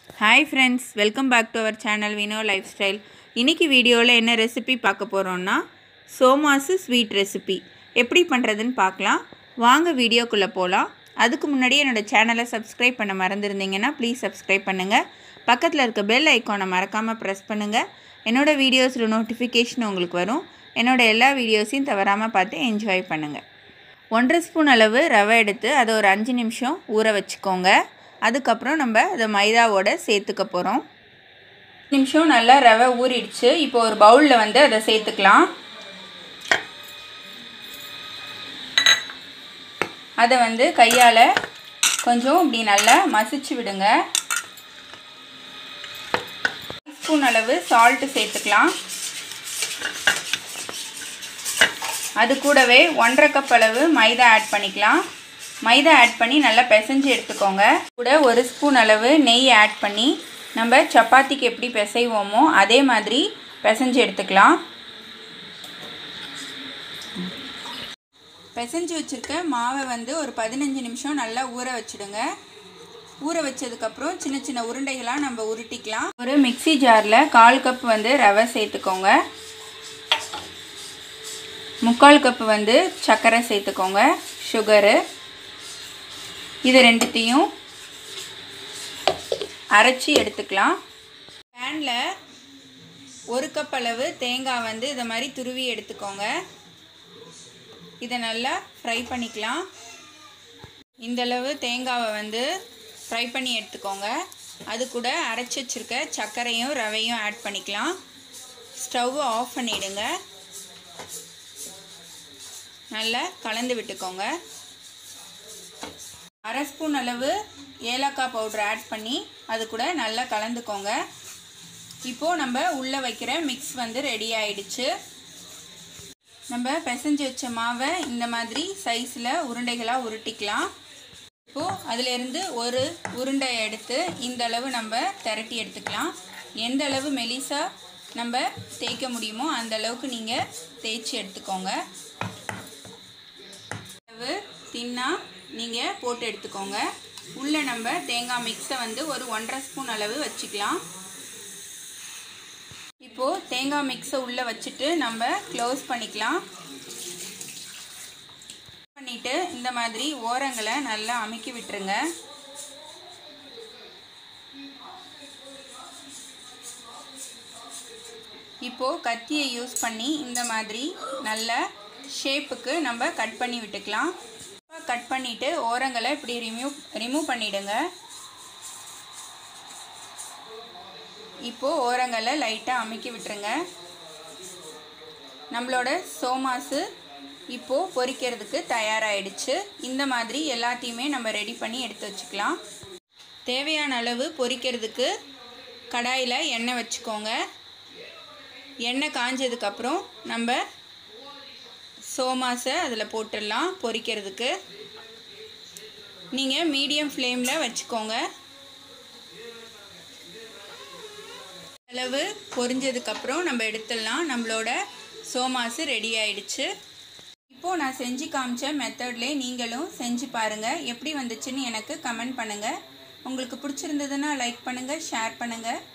hi friends welcome back to our channel Vino lifestyle இன்றைக்கி வீடியோவில் என்ன ரெசிபி பார்க்க போகிறோன்னா சோமாசு ஸ்வீட் ரெசிபி எப்படி பண்ணுறதுன்னு பார்க்கலாம் வாங்க வீடியோக்குள்ளே போகலாம் அதுக்கு முன்னாடி என்னோடய சேனலை சப்ஸ்கிரைப் பண்ண மறந்துருந்தீங்கன்னா ப்ளீஸ் சப்ஸ்கிரைப் பண்ணுங்கள் பக்கத்தில் இருக்க பெல் ஐக்கானை மறக்காமல் ப்ரெஸ் பண்ணுங்கள் என்னோடய வீடியோஸில் நோட்டிஃபிகேஷன் உங்களுக்கு வரும் என்னோடய எல்லா வீடியோஸையும் தவறாமல் பார்த்து என்ஜாய் பண்ணுங்கள் ஒன்றரை ஸ்பூன் அளவு ரவை எடுத்து அதை ஒரு அஞ்சு நிமிஷம் ஊற வச்சுக்கோங்க அதுக்கப்புறம் நம்ம அதை மைதாவோட சேர்த்துக்க போகிறோம் நிமிஷம் நல்லா ரவை ஊறிடுச்சு இப்போ ஒரு பவுலில் வந்து அதை சேர்த்துக்கலாம் அதை வந்து கையால் கொஞ்சம் இப்படி நல்லா மசிச்சு விடுங்க ஸ்பூன் அளவு சால்ட்டு சேர்த்துக்கலாம் அது கூடவே ஒன்றரை கப் அளவு மைதா ஆட் பண்ணிக்கலாம் மைதா ஆட் பண்ணி நல்லா பிசைஞ்சு எடுத்துக்கோங்க கூட ஒரு ஸ்பூன் அளவு நெய் ஆட் பண்ணி நம்ம சப்பாத்திக்கு எப்படி பிசைவோமோ அதே மாதிரி பிசைஞ்சு எடுத்துக்கலாம் பிசைஞ்சு வச்சுருக்க மாவை வந்து ஒரு பதினஞ்சு நிமிஷம் நல்லா ஊற வச்சுடுங்க ஊற வச்சதுக்கப்புறம் சின்ன சின்ன உருண்டைகளாக நம்ம உருட்டிக்கலாம் ஒரு மிக்சி ஜாரில் கால் கப் வந்து ரவை சேர்த்துக்கோங்க முக்கால் கப்பு வந்து சர்க்கரை சேர்த்துக்கோங்க சுகரு இது ரெண்டுத்தையும் அரைச்சி எடுத்துக்கலாம் பேனில் ஒரு கப் அளவு தேங்காய் வந்து இதை மாதிரி துருவி எடுத்துக்கோங்க இதை நல்லா ஃப்ரை பண்ணிக்கலாம் இந்தளவு தேங்காவை வந்து ஃப்ரை பண்ணி எடுத்துக்கோங்க அது கூட அரைச்சி வச்சுருக்க சர்க்கரையும் ரவையும் ஆட் பண்ணிக்கலாம் ஸ்டவ் ஆஃப் பண்ணிவிடுங்க நல்லா கலந்து விட்டுக்கோங்க அரை ஸ்பூன் அளவு ஏலக்காய் பவுடர் ஆட் பண்ணி அது கூட நல்லா கலந்துக்கோங்க இப்போது நம்ம உள்ளே வைக்கிற மிக்ஸ் வந்து ரெடி ஆயிடுச்சு நம்ம பிசைஞ்சு வச்ச மாவை இந்த மாதிரி சைஸில் உருண்டைகளாக உருட்டிக்கலாம் இப்போது அதிலேருந்து ஒரு உருண்டை எடுத்து இந்த அளவு நம்ம திரட்டி எடுத்துக்கலாம் எந்த அளவு மெலிசாக நம்ம தேய்க்க முடியுமோ அந்த அளவுக்கு நீங்கள் தேய்ச்சி எடுத்துக்கோங்க அளவு தின்னா நீங்கள் போட்டு எடுத்துக்கோங்க உள்ளே நம்ம தேங்காய் மிக்ஸை வந்து ஒரு ஒன்றரை ஸ்பூன் அளவு வச்சுக்கலாம் இப்போது தேங்காய் மிக்ஸை உள்ளே வச்சுட்டு நம்ம க்ளோஸ் பண்ணிக்கலாம் பண்ணிவிட்டு இந்த மாதிரி ஓரங்களை நல்லா அமுக்கி விட்டுருங்க இப்போது கத்தியை யூஸ் பண்ணி இந்த மாதிரி நல்ல ஷேப்புக்கு நம்ம கட் பண்ணி விட்டுக்கலாம் கட் பண்ணிவிட்டு ஓரங்களை இப்படி ரிமூவ் ரிமூவ் பண்ணிவிடுங்க இப்போது ஓரங்களை லைட்டாக அமுக்கி விட்டுருங்க நம்மளோட சோமாசு இப்போது பொரிக்கிறதுக்கு தயாராகிடுச்சு இந்த மாதிரி எல்லாத்தையுமே நம்ம ரெடி பண்ணி எடுத்து வச்சுக்கலாம் தேவையான அளவு பொரிக்கிறதுக்கு கடாயில் எண்ணெய் வச்சுக்கோங்க எண்ணெய் காஞ்சதுக்கப்புறம் நம்ம சோமாஸை அதில் போட்டுடலாம் பொரிக்கிறதுக்கு நீங்கள் மீடியம் ஃப்ளேமில் வச்சுக்கோங்க அளவு பொரிஞ்சதுக்கப்புறம் நம்ம எடுத்துடலாம் நம்மளோட சோமாஸு ரெடி ஆயிடுச்சு இப்போது நான் செஞ்சு காமிச்ச மெத்தட்லேயே நீங்களும் செஞ்சு பாருங்கள் எப்படி வந்துச்சுன்னு எனக்கு கமெண்ட் பண்ணுங்கள் உங்களுக்கு பிடிச்சிருந்ததுன்னா லைக் பண்ணுங்கள் ஷேர் பண்ணுங்கள்